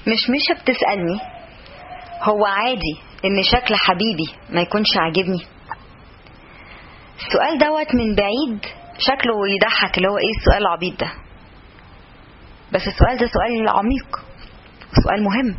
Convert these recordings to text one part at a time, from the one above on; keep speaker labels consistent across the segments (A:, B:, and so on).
A: مشمشة بتسألني هو عادي ان شكل حبيبي ما يكونش عاجبني السؤال دوت من بعيد شكله يضحك اللي هو ايه السؤال العبيط ده بس السؤال ده سؤال عميق سؤال مهم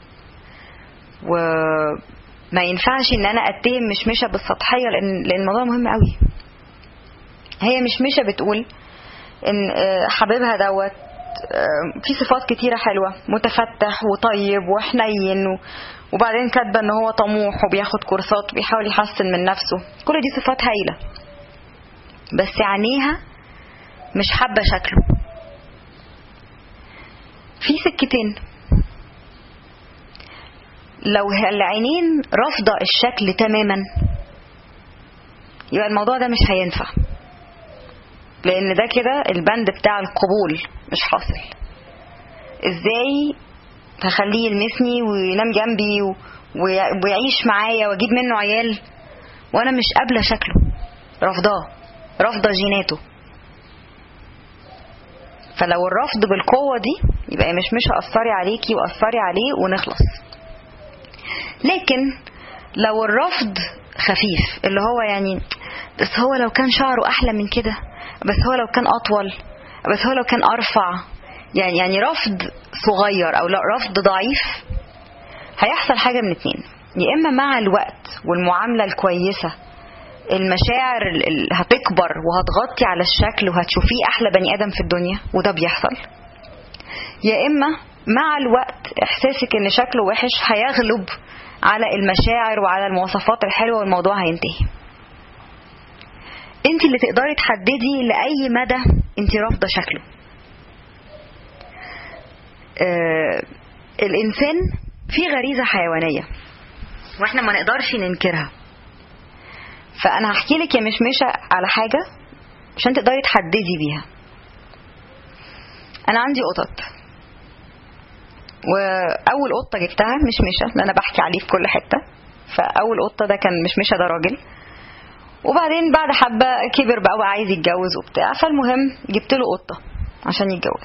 A: وما ينفعش ان انا اتهم مشمشه بالسطحيه لان لان الموضوع مهم قوي هي مشمشه بتقول ان آه، حبيبها دوت آه، في صفات كتيره حلوه متفتح وطيب وحنين و- وبعدين كاتبه ان هو طموح وبياخد كورسات وبيحاول يحسن من نفسه كل دي صفات هايله بس عينيها مش حابه شكله في سكتين لو العينين رافضة الشكل تماما يبقى الموضوع ده مش هينفع لان ده كده البند بتاع القبول مش حاصل ازاي هخليه يلمسني وينام جنبي و- وي- ويعيش معايا واجيب منه عيال وانا مش قابله شكله رافضاه رافضه جيناته فلو الرفض بالقوه دي يبقى مش مش هأثري عليكي وأثري عليه ونخلص لكن لو الرفض خفيف اللي هو يعني بس هو لو كان شعره احلى من كده بس هو لو كان اطول بس هو لو كان ارفع يعني يعني رفض صغير او لا رفض ضعيف هيحصل حاجه من اتنين يا اما مع الوقت والمعامله الكويسه المشاعر ال- ال- هتكبر وهتغطي على الشكل وهتشوفيه احلى بني ادم في الدنيا وده بيحصل يا اما مع الوقت احساسك ان شكله وحش هيغلب على المشاعر وعلى المواصفات الحلوه والموضوع هينتهي انت اللي تقدري تحددي لاي مدى انت رافضه شكله آه الانسان فيه غريزه حيوانيه واحنا ما نقدرش ننكرها فانا هحكي لك يا مشمشه على حاجه عشان تقدري تحددي بيها انا عندي قطط واول قطه جبتها مشمشه اللي انا بحكي عليه في كل حته فاول قطه ده كان مشمشه ده راجل وبعدين بعد حبه كبر بقى وعايز يتجوز وبتاع فالمهم جبت له قطه عشان يتجوز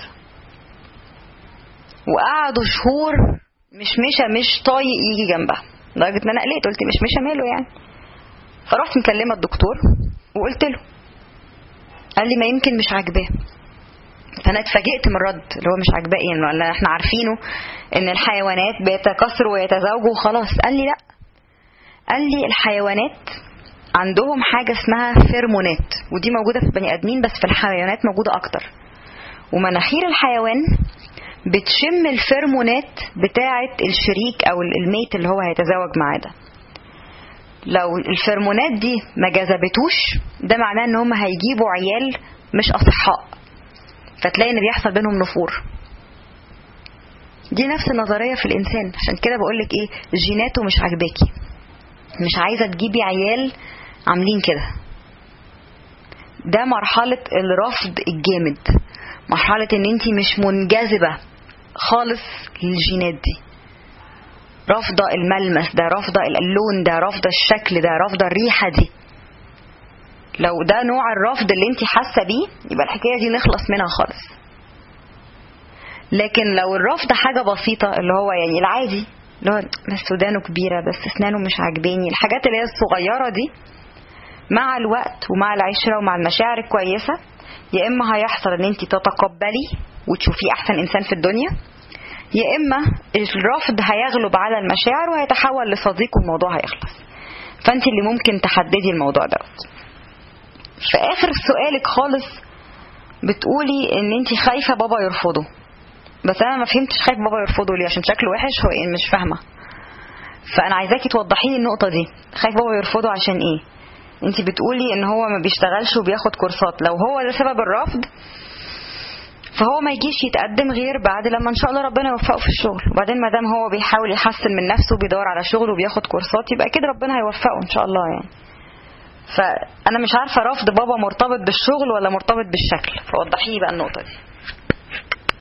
A: وقعدوا شهور مشمشه مش طايق يجي جنبها لدرجه ان انا قلقت قلت مشمشه ماله يعني فرحت مكلمه الدكتور وقلت له قال لي ما يمكن مش عاجباه فانا اتفاجئت من الرد اللي هو مش عاجباه ايه لان احنا عارفينه ان الحيوانات بيتكاثروا ويتزاوجوا وخلاص قال لي لا قال لي الحيوانات عندهم حاجه اسمها فيرمونات ودي موجوده في البني ادمين بس في الحيوانات موجوده اكتر ومناخير الحيوان بتشم الفيرمونات بتاعه الشريك او الميت اللي هو هيتزوج معاه ده لو الفيرمونات دي ما جذبتوش ده معناه ان هم هيجيبوا عيال مش اصحاء فتلاقي ان بيحصل بينهم نفور دي نفس النظريه في الانسان عشان كده بقولك ايه جيناته مش عاجباكي مش عايزه تجيبي عيال عاملين كده ده مرحله الرفض الجامد مرحله ان انت مش منجذبه خالص للجينات دي رافضه الملمس ده رافضه اللون ده رافضه الشكل ده رافضه الريحه دي لو ده نوع الرفض اللي انت حاسه بيه يبقى الحكايه دي نخلص منها خالص لكن لو الرفض حاجه بسيطه اللي هو يعني العادي اللي هو بس ودانه كبيره بس اسنانه مش عاجباني الحاجات اللي هي الصغيره دي مع الوقت ومع العشره ومع المشاعر الكويسه يا اما هيحصل ان انت تتقبلي وتشوفيه احسن انسان في الدنيا يا اما الرفض هيغلب على المشاعر وهيتحول لصديق والموضوع هيخلص فانت اللي ممكن تحددي الموضوع دوت في اخر سؤالك خالص بتقولي ان انت خايفه بابا يرفضه بس انا ما فهمتش خايف بابا يرفضه ليه عشان شكله وحش هو ايه مش فاهمه فانا عايزاكي توضحي لي النقطه دي خايف بابا يرفضه عشان ايه انت بتقولي ان هو ما بيشتغلش وبياخد كورسات لو هو ده سبب الرفض فهو ما يجيش يتقدم غير بعد لما ان شاء الله ربنا يوفقه في الشغل وبعدين ما دام هو بيحاول يحسن من نفسه وبيدور على شغل وبياخد كورسات يبقى كده ربنا هيوفقه ان شاء الله يعني فانا مش عارفه رفض بابا مرتبط بالشغل ولا مرتبط بالشكل فوضحي لي بقى النقطه دي